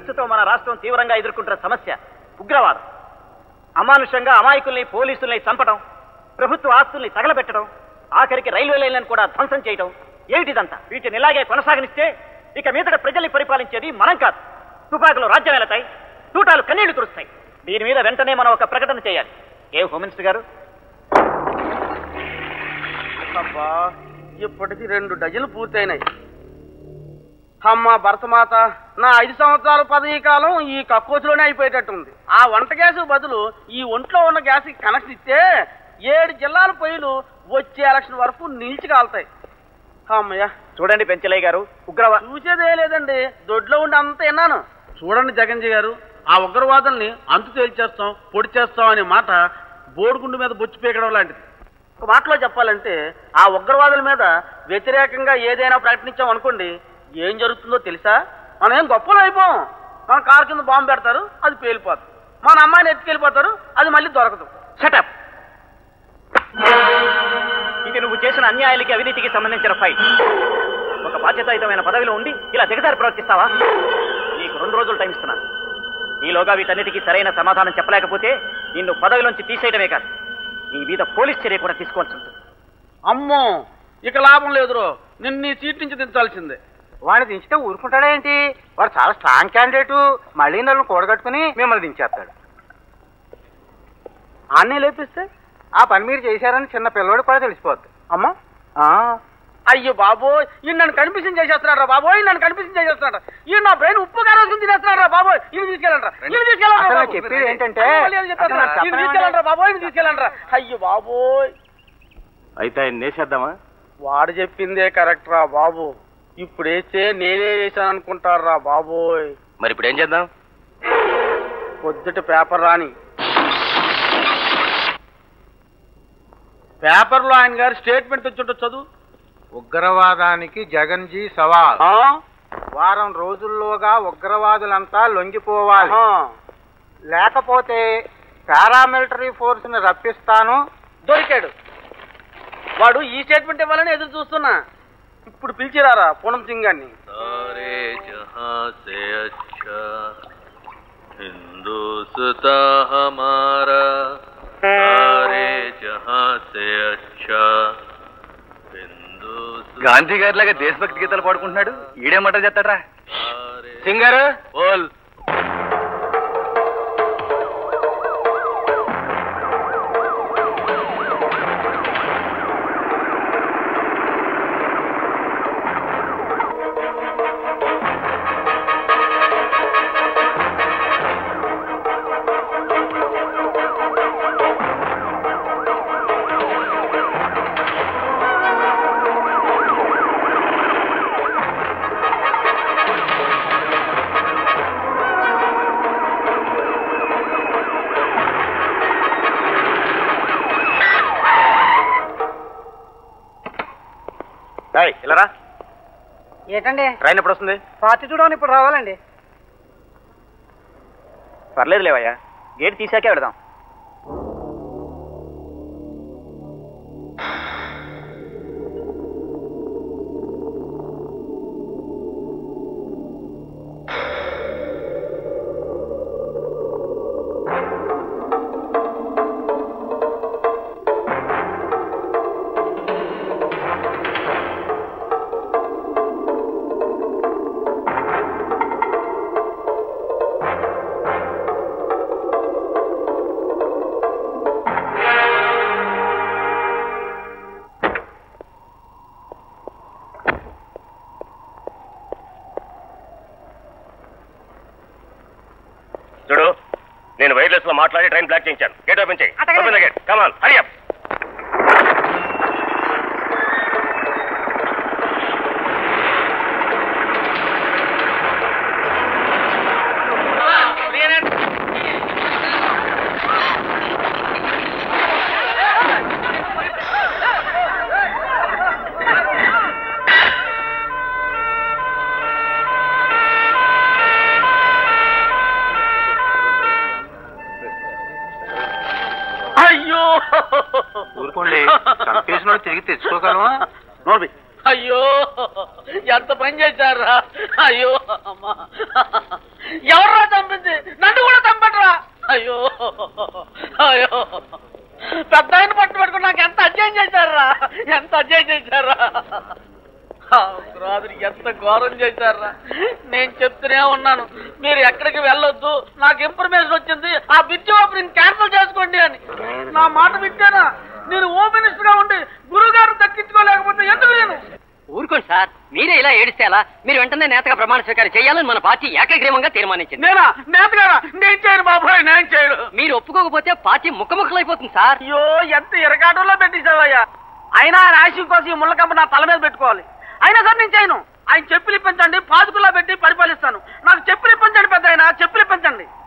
ప్రస్తుతం మన రాష్ట్రం తీవ్రంగా ఎదుర్కొంటున్న సమస్య ఉగ్రవాదం అమానుషంగా అమాయకుల్ని పోలీసుల్ని చంపడం ప్రభుత్వ ఆస్తుల్ని తగలబెట్టడం ఆఖరికి రైల్వే లైన్లను కూడా ధ్వంసం చేయడం ఏమిటిదంతా వీటిని ఇలాగే కొనసాగనిస్తే ఇక మీదట ప్రజల్ని పరిపాలించేది మనం కాదు తుపాకులు రాజ్యం వెళతాయి తూటాలు కన్నీళ్లు కురుస్తాయి దీని మీద వెంటనే మనం ఒక ప్రకటన చేయాలి ఏ హోమ్ మినిస్టర్ గారు అబ్బా ఇప్పటికి రెండు డజన్లు పూర్తయినాయి అమ్మ భరతమాత నా ఐదు సంవత్సరాల పదవీ కాలం ఈ కక్కోచులోనే అయిపోయేటట్టుంది ఆ వంట గ్యాస్ బదులు ఈ ఒంట్లో ఉన్న గ్యాస్ కనెక్షన్ ఇస్తే ఏడు జిల్లాల పొయ్యిలు వచ్చే ఎలక్షన్ వరకు నిలిచి కాలుతాయి అమ్మయ్య చూడండి పెంచలయ్య గారు ఉగ్రవా చూసేదే లేదండి దొడ్లో ఉండి అంత విన్నాను చూడండి జగన్జీ గారు ఆ ఉగ్రవాదుల్ని అంతు తేల్చేస్తాం పొడి చేస్తాం అనే మాట బోడిగుండు మీద బొచ్చి పీకడం లాంటిది ఒక మాటలో చెప్పాలంటే ఆ ఉగ్రవాదుల మీద వ్యతిరేకంగా ఏదైనా ప్రకటించాం అనుకోండి ఏం జరుగుతుందో తెలుసా మనం ఏం గొప్పలు అయిపోం మన కారు కింద బాంబు పెడతారు అది పేలిపోతుంది మన అమ్మాయిని ఎత్తుకెళ్ళిపోతారు అది మళ్ళీ దొరకదు షటప్ ఇది నువ్వు చేసిన అన్యాయాలకి అవినీతికి సంబంధించిన ఫైల్ ఒక బాధ్యతాయుతమైన పదవిలో ఉండి ఇలా దిగజారి ప్రవర్తిస్తావా నీకు రెండు రోజులు టైం ఇస్తున్నాను ఈలోగా వీటన్నిటికీ సరైన సమాధానం చెప్పలేకపోతే నిన్ను పదవిలోంచి తీసేయడమే కాదు నీ మీద పోలీస్ చర్య కూడా తీసుకోవాల్సి ఉంటుంది అమ్మో ఇక లాభం లేదురో నిన్ను నీ సీట్ నుంచి దించాల్సిందే వాడిని దించితే ఊరుకుంటాడా ఏంటి వాడు చాలా స్ట్రాంగ్ క్యాండిడేట్ మళ్ళీ నన్ను కూడగట్టుకుని మిమ్మల్ని దించేస్తాడు అన్నీ లేపిస్తే ఆ పని మీరు చేశారని చిన్న పిల్లవాడు కూడా తెలిసిపోద్ది అమ్మా ఆ, అయ్యో బాబోయ్ ఈయన నన్ను కన్ఫ్యూజన్ చేసేస్తున్నాడు రా బాబోయ్ నన్ను కన్ఫ్యూజన్ చేసేస్తున్నాడు ఈయన నా బ్రెయిన్ ఉప్పు కారోజుకుని తినేస్తున్నాడు రా బాబోయ్ ఈయన తీసుకెళ్ళండి ఈయన తీసుకెళ్ళండి అసలు నేను చెప్పేది ఏంటంటే, అసలు నాకు ఈయన తీసుకెళ్ళండి బాబోయ్ ఈయన తీసుకెళ్ళండి అయ్యో బాబోయ్ అయితే ఆయన నేసేద్దామా వాడు చెప్పిందే కరెక్ట్ రా బాబు ఇప్పుడు వేస్తే నేనే వేసాను అనుకుంటాడు రా బాబోయ్ మరి ఇప్పుడు ఏం చేద్దాం పొద్దుట పేపర్ రాని పేపర్లో ఆయన గారి స్టేట్మెంట్ వచ్చి ఉంటుంది చదువు ఉగ్రవాదానికి జగన్ జీ సవాల్ ఆ? వారం రోజుల్లోగా ఉగ్రవాదులంతా లొంగిపోవాలి ఆహా. లేకపోతే పారామిలిటరీ ఫోర్స్ ని రప్పిస్తాను దొరికాడు వాడు ఈ స్టేట్మెంట్ ఇవ్వాలని ఎదురు చూస్తున్నా ఇప్పుడు పిలిచిరారా పూనం సింగ్ గారిని सारे जहां से अच्छा हिंदुस्तां हमारा सारे जहां से अच्छा हिंदुस्तां గాంధీ గారి లాగా దేశభక్తి గీతాలు పాడుకుంటున్నాడు ఈడేమంటారు చెప్తాడ్రా సింగర్ बोल ఇలా రా ఏంటండి ట్రైన్ ఎప్పుడు వస్తుంది పార్టీ చూడమని ఇప్పుడు రావాలండి పర్లేదు లేవయ్యా గేట్ తీసాకే వెళదాం చూడు నేను వైర్లెస్ లో మాట్లాడి ట్రైన్ బ్లాక్ చేయించాను గేట్ ఓపెన్ చేయి అటగండి. Open the gate come on Hari up అయ్యో ఊరుకోండి చంపేసిన తిరిగి తెచ్చుకోగలమా నోర్మి అయ్యో ఎంత పని చేశారా అయ్యో అమ్మా ఎవర్రా చంపింది నన్ను కూడా చంపట్రా అయ్యో అయ్యో పెద్ద ఆయన పట్టు పెట్టుకుని నాకు ఎంత అన్యాయం చేశారా ఎంత అన్యాయం చేశారా రాదు ఎంత ఘోరం చేశారా నేను చెప్తూనే ఉన్నాను మీరు ఎక్కడికి వెళ్ళొద్దు నాకు ఇన్ఫర్మేషన్ వచ్చింది ఆ బిచ్చి ఓపెనింగ్ క్యాన్సిల్ చేసుకోండి అని నా మాట వింటేనా నేను హోమ్ మినిస్టర్ గా ఉండి గురువు గారు దక్కించుకోలేకపోతే ఎందుకు నేను ఊరుకోండి సార్ మీరే ఇలా ఏడిస్తే ఎలా మీరు వెంటనే నేతగా ప్రమాణ స్వీకారం చేయాలని మన పార్టీ ఏకగ్రీవంగా తీర్మానించింది నేనా నేతగారా నేను చేయను బాబాయ్ నేను చేయను మీరు ఒప్పుకోకపోతే పార్టీ ముక్కముక్కలైపోతుంది సార్ అయ్యో ఎంత ఇరకాటంలో పెట్టేశావయ్యా అయినా ఆయన ఆశయం కోసం ఈ ముళ్ళకంప నా తల మీద పెట్టుకోవాలి అయినా సరే నేను చేయను ఆయన చెప్పులు ఇప్పించండి పాదుకుల్లో పెట్టి పరిపాలిస్తాను నాకు చెప్పులు ఇప్పించండి పెద్ద ఆయన చెప్పులు ఇప్పించండి